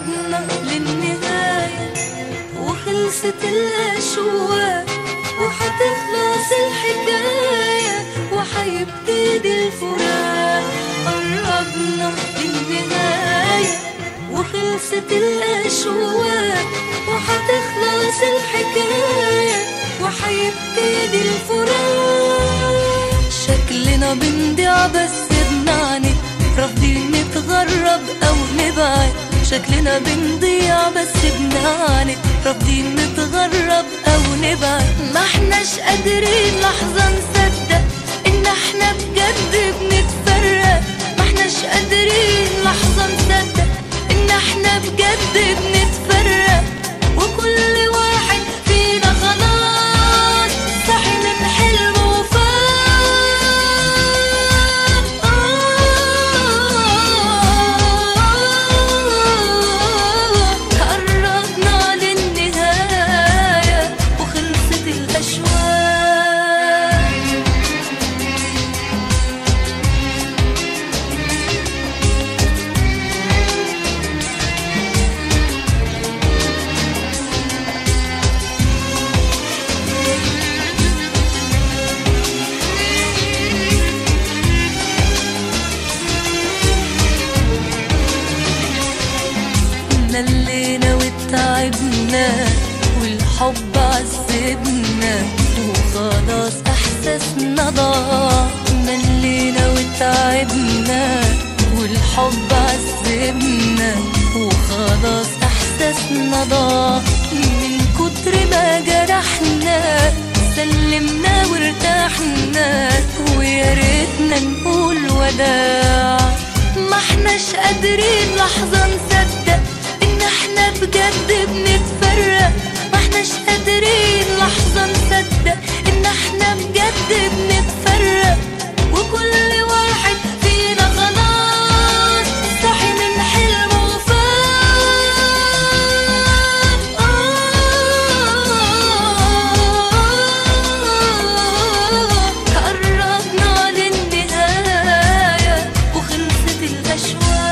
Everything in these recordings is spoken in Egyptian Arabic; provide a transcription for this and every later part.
قربنا للنهاية وخلصت الأشواق وحتخلص الحكاية وحيبتدي الفراق قربنا للنهاية وخلصت الأشواق وحتخلص الحكاية وحيبتدي الفراق شكلنا بنضيع بس بنعني رافضين نتغرب أو نبعد شكلنا بنضيع بس بنعني رافضين نتغرب أو نبعد ما احناش قادرين لحظة نصدق إن احنا بجد بنتفرق ما احناش قادرين لحظة نصدق إن احنا بجد بنتفرق وكل واحد فينا خلاص صحي من حلم وفاق قربنا للنهاية وخلصت الأشواق ملينا وتعبنا والحب عذبنا وخلاص احساسنا ضاع ملينا وتعبنا والحب عذبنا وخلاص احساسنا ضاع من كتر ما جرحنا سلمنا وارتحنا ويا ريتنا نقول وداع ما احناش قادرين لحظة نصدق ان احنا بجد بنتفرق ما احناش قادرين لحظة نصدق ان احنا بجد بنتفرق وكل واحد فينا خلاص صحي من حلم وفاق قربنا للنهاية وخلصت الأشواق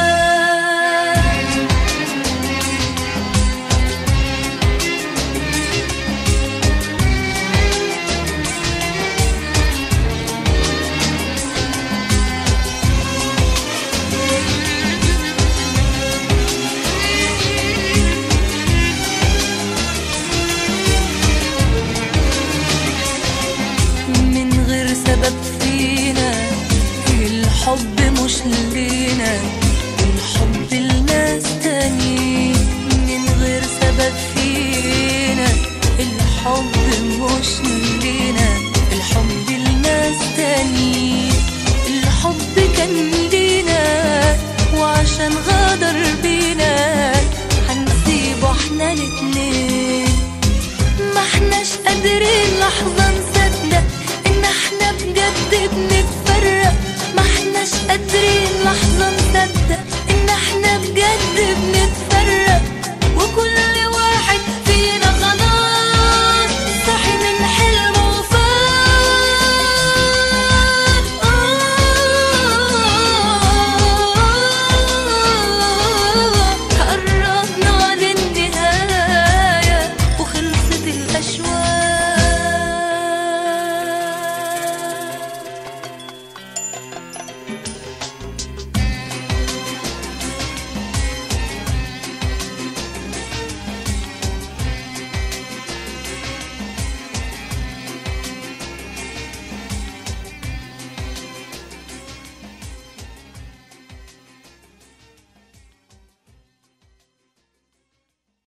من غير سبب فينا الحب مش لينا الحب لناس تانيين من غير سبب فينا الحب مش لينا الحب لناس تانيين الحب كان لينا وعشان غدر بينا هنسيبه احنا الاتنين ما احناش قادرين لحظة